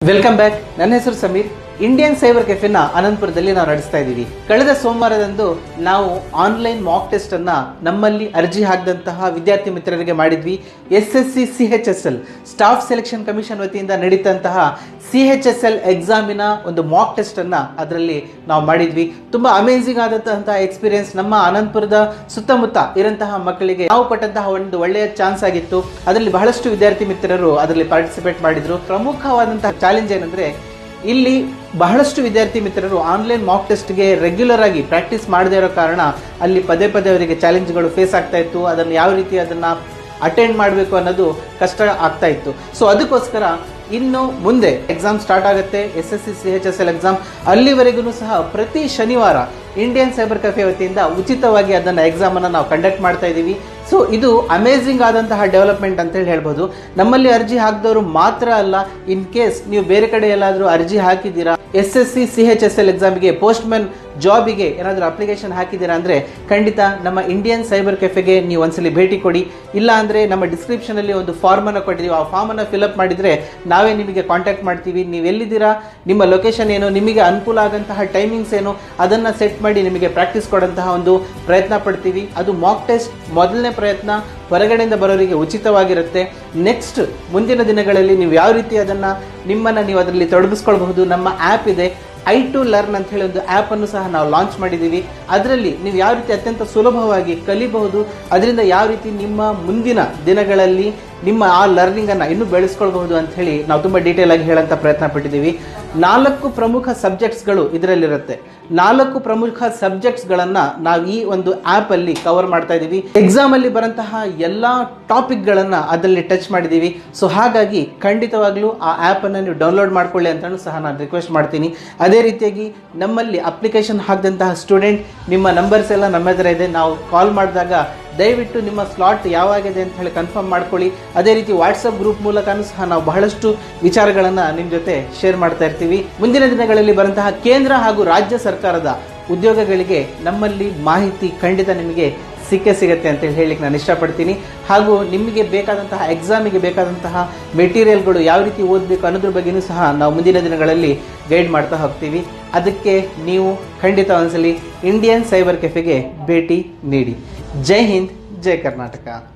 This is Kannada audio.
ವೆಲ್ಕಮ್ ಬ್ಯಾಕ್ ನನ್ನ ಹೆಸರು ಸಮೀರ್ ಇಂಡಿಯನ್ ಸೈಬರ್ ಕೆಫೆನ ಅನಂತಪುರದಲ್ಲಿ ನಾವು ನಡೆಸ್ತಾ ಇದ್ದೀವಿ ಕಳೆದ ಸೋಮವಾರದಂದು ನಾವು ಆನ್ಲೈನ್ ಮಾಕ್ ಟೆಸ್ಟ್ ಅನ್ನ ನಮ್ಮಲ್ಲಿ ಅರ್ಜಿ ಹಾಕಿದಂತಹ ವಿದ್ಯಾರ್ಥಿ ಮಿತ್ರರಿಗೆ ಮಾಡಿದ್ವಿ S S C C H S L staff selection commission ವತಿಯಿಂದ ನಡೀತಂತಹ ಸಿ ಎಚ್ ಎಸ್ ಎಲ್ ಎಕ್ಸಾಮಿನ ಒಂದು ಮಾಕ್ ಟೆಸ್ಟ್ ಅನ್ನ ಅದರಲ್ಲಿ ನಾವು ಮಾಡಿದ್ವಿ ತುಂಬಾ ಅಮೇಸಿಂಗ್ ಆದಂತಹ ಎಕ್ಸ್ಪೀರಿಯನ್ಸ್ ನಮ್ಮ ಅನಂತಪುರದ ಸುತ್ತಮುತ್ತ ಇರಂತಹ ಮಕ್ಕಳಿಗೆ ನಾವು ಕೊಟ್ಟಂತಹ ಒಂದು ಒಳ್ಳೆಯ ಚಾನ್ಸ್ ಆಗಿತ್ತು ಅದರಲ್ಲಿ ಬಹಳಷ್ಟು ವಿದ್ಯಾರ್ಥಿ ಮಿತ್ರರು ಅದರಲ್ಲಿ ಪಾರ್ಟಿಸಿಪೇಟ್ ಮಾಡಿದ್ರು ಪ್ರಮುಖವಾದಂತಹ ಚಾಲೆಂಜ್ ಏನಂದ್ರೆ ಇಲ್ಲಿ ಬಹಳಷ್ಟು ವಿದ್ಯಾರ್ಥಿ ಮಿತ್ರರು ಆನ್ಲೈನ್ ಮಾಕ್ ಟೆಸ್ಟ್ಗೆ ರೆಗ್ಯುಲರ್ ಆಗಿ ಪ್ರಾಕ್ಟೀಸ್ ಮಾಡದೇ ಇರೋ ಕಾರಣ ಅಲ್ಲಿ ಪದೇ ಪದೇ ಅವರಿಗೆ ಚಾಲೆಂಜ್ಗಳು ಫೇಸ್ ಆಗ್ತಾ ಇತ್ತು ಅದನ್ನು ಯಾವ ರೀತಿ ಅದನ್ನ ಅಟೆಂಡ್ ಮಾಡಬೇಕು ಅನ್ನೋದು ಕಷ್ಟ ಆಗ್ತಾ ಇತ್ತು ಸೊ ಅದಕ್ಕೋಸ್ಕರ ಇನ್ನು ಮುಂದೆ ಎಕ್ಸಾಮ್ ಸ್ಟಾರ್ಟ್ ಆಗುತ್ತೆ S S C C H S L exam ಅಲ್ಲಿವರೆಗೂ ಸಹ ಪ್ರತಿ ಶನಿವಾರ ಇಂಡಿಯನ್ ಸೈಬರ್ ಕೆಫೆ ವತಿಯಿಂದ ಉಚಿತವಾಗಿ ಅದನ್ನ ಎಕ್ಸಾಮ್ ಅನ್ನ ನಾವು ಕಂಡಕ್ಟ್ ಮಾಡ್ತಾ ಇದ್ದೀವಿ ಸೊ ಇದು ಅಮೇಝಿಂಗ್ ಆದಂತಹ ಡೆವಲಪ್ಮೆಂಟ್ ಅಂತ ಹೇಳಿ ಹೇಳ್ಬೋದು ನಮ್ಮಲ್ಲಿ ಅರ್ಜಿ ಹಾಕಿದವರು ಮಾತ್ರ ಅಲ್ಲ ಇನ್ ಕೇಸ್ ನೀವು ಬೇರೆ ಕಡೆ ಎಲ್ಲಾದರೂ ಅರ್ಜಿ ಹಾಕಿದ್ದೀರಾ S S C C H S L ಎಕ್ಸಾಮಿಗೆ ಪೋಸ್ಟ್ ಮ್ಯಾನ್ ಜಾಬಿಗೆ ಏನಾದರೂ ಅಪ್ಲಿಕೇಶನ್ ಹಾಕಿದ್ದೀರಾ ಅಂದರೆ ಖಂಡಿತ ನಮ್ಮ ಇಂಡಿಯನ್ ಸೈಬರ್ ಕೆಫೆಗೆ ನೀವು ಒಂದ್ಸಲಿ ಭೇಟಿ ಕೊಡಿ ಇಲ್ಲ ಅಂದರೆ ನಮ್ಮ ಡಿಸ್ಕ್ರಿಪ್ಷನಲ್ಲಿ ಒಂದು ಫಾರ್ಮನ್ನು ಕೊಟ್ಟಿದ್ದೀವಿ ಆ ಫಾರ್ಮನ್ನು ಫಿಲಪ್ ಮಾಡಿದರೆ ನಾವೇ ನಿಮಗೆ ಕಾಂಟ್ಯಾಕ್ಟ್ ಮಾಡ್ತೀವಿ ನೀವು ಎಲ್ಲಿದ್ದೀರಾ ನಿಮ್ಮ ಲೊಕೇಶನ್ ಏನು ನಿಮಗೆ ಅನುಕೂಲ ಆದಂತಹ ಟೈಮಿಂಗ್ಸ್ ಏನು ಅದನ್ನು ಸೆಟ್ ಮಾಡಿ ನಿಮಗೆ ಪ್ರಾಕ್ಟೀಸ್ ಕೊಡಂತಹ ಒಂದು ಪ್ರಯತ್ನ ಪಡ್ತೀವಿ ಅದು ಮಾಕ್ ಟೆಸ್ಟ್ ಮೊದಲನೇ ಪ್ರಯತ್ನ ಹೊರಗಡೆಯಿಂದ ಬರೋರಿಗೆ ಉಚಿತವಾಗಿರುತ್ತೆ ನೆಕ್ಸ್ಟ್ ಮುಂದಿನ ದಿನಗಳಲ್ಲಿ ನೀವು ಯಾವ ರೀತಿ ಅದನ್ನು ನಿಮ್ಮನ್ನು ನೀವು ಅದರಲ್ಲಿ ತೊಡಗಿಸ್ಕೊಳ್ಬಹುದು ನಮ್ಮ ಆ್ಯಪ್ ಇದೆ ಐ ಟು ಲರ್ನ್ ಅಂತ ಹೇಳಿ ಒಂದು ಆ್ಯಪ್ ಅನ್ನು ಸಹ ನಾವು ಲಾಂಚ್ ಮಾಡಿದ್ದೀವಿ ಅದರಲ್ಲಿ ನೀವು ಯಾವ ರೀತಿ ಅತ್ಯಂತ ಸುಲಭವಾಗಿ ಕಲಿಬಹುದು ಅದರಿಂದ ಯಾವ ರೀತಿ ನಿಮ್ಮ ಮುಂದಿನ ದಿನಗಳಲ್ಲಿ ನಿಮ್ಮ ಆ ಲರ್ನಿಂಗ್ ಅನ್ನ ಇನ್ನೂ ಬೆಳೆಸ್ಕೊಳ್ಬಹುದು ಅಂತ ಹೇಳಿ ನಾವು ತುಂಬಾ ಡೀಟೇಲ್ ಆಗಿ ಹೇಳಂತ ಪ್ರಯತ್ನ ಪಟ್ಟಿದ್ದೀವಿ ನಾಲ್ಕು ಪ್ರಮುಖ ಸಬ್ಜೆಕ್ಟ್ಸ್ಗಳು ಇದರಲ್ಲಿರುತ್ತೆ ನಾಲ್ಕು ಪ್ರಮುಖ ಸಬ್ಜೆಕ್ಟ್ಸ್ ಗಳನ್ನ ನಾವು ಈ ಒಂದು ಆಪ್ ಅಲ್ಲಿ ಕವರ್ ಮಾಡ್ತಾ ಇದ್ದೀವಿ ಎಕ್ಸಾಮ್ ಅಲ್ಲಿ ಬರಂತಹ ಎಲ್ಲಾ ಟಾಪಿಕ್ ಗಳನ್ನ ಅದರಲ್ಲಿ ಟಚ್ ಮಾಡಿದೀವಿ ಸೊ ಹಾಗಾಗಿ ಖಂಡಿತವಾಗ್ಲೂ ಆ ಆಪ್ ಅನ್ನ ನೀವು ಡೌನ್ಲೋಡ್ ಮಾಡ್ಕೊಳ್ಳಿ ಅಂತಾನು ಸಹ ನಾನು ರಿಕ್ವೆಸ್ಟ್ ಮಾಡ್ತೀನಿ ಅದೇ ರೀತಿಯಾಗಿ ನಮ್ಮಲ್ಲಿ ಅಪ್ಲಿಕೇಶನ್ ಹಾಕಿದಂತಹ ಸ್ಟೂಡೆಂಟ್ ನಿಮ್ಮ ನಂಬರ್ಸ್ ಎಲ್ಲ ನಮ್ಮ ಹತ್ರ ಇದೆ ನಾವು ಕಾಲ್ ಮಾಡಿದಾಗ ದಯವಿಟ್ಟು ನಿಮ್ಮ ಸ್ಲಾಟ್ ಯಾವಾಗಿದೆ ಅಂತ ಹೇಳಿ ಕನ್ಫರ್ಮ್ ಮಾಡ್ಕೊಳ್ಳಿ ಅದೇ ರೀತಿ ವಾಟ್ಸಪ್ ಗ್ರೂಪ್ ಮೂಲಕನೂ ಸಹ ನಾವು ಬಹಳಷ್ಟು ವಿಚಾರಗಳನ್ನು ನಿಮ್ಮ ಜೊತೆ ಶೇರ್ ಮಾಡ್ತಾ ಇರ್ತೀವಿ ಮುಂದಿನ ದಿನಗಳಲ್ಲಿ ಬರುವಂತಹ ಕೇಂದ್ರ ಹಾಗೂ ರಾಜ್ಯ ಸರ್ಕಾರದ ಉದ್ಯೋಗಗಳಿಗೆ ನಮ್ಮಲ್ಲಿ ಮಾಹಿತಿ ಖಂಡಿತ ನಿಮಗೆ ಸಿಕ್ಕೇ ಸಿಗುತ್ತೆ ಅಂತ ಹೇಳಿ ಹೇಳಿಕ್ಕೆ ನಾನು ಇಷ್ಟಪಡ್ತೀನಿ ಹಾಗೂ ನಿಮಗೆ ಬೇಕಾದಂತಹ ಎಕ್ಸಾಮಿಗೆ ಬೇಕಾದಂತಹ ಮೆಟೀರಿಯಲ್ಗಳು ಯಾವ ರೀತಿ ಓದಬೇಕು ಅನ್ನೋದ್ರ ಬಗ್ಗೆನೂ ಸಹ ನಾವು ಮುಂದಿನ ದಿನಗಳಲ್ಲಿ ಗೈಡ್ ಮಾಡ್ತಾ ಹೋಗ್ತೀವಿ ಅದಕ್ಕೆ ನೀವು ಖಂಡಿತ ಒಂದ್ಸಲಿ ಇಂಡಿಯನ್ ಸೈಬರ್ ಕೆಫೆಗೆ ಭೇಟಿ ನೀಡಿ ಜೈ ಹಿಂದ್ ಜೈ ಕರ್ನಾಟಕ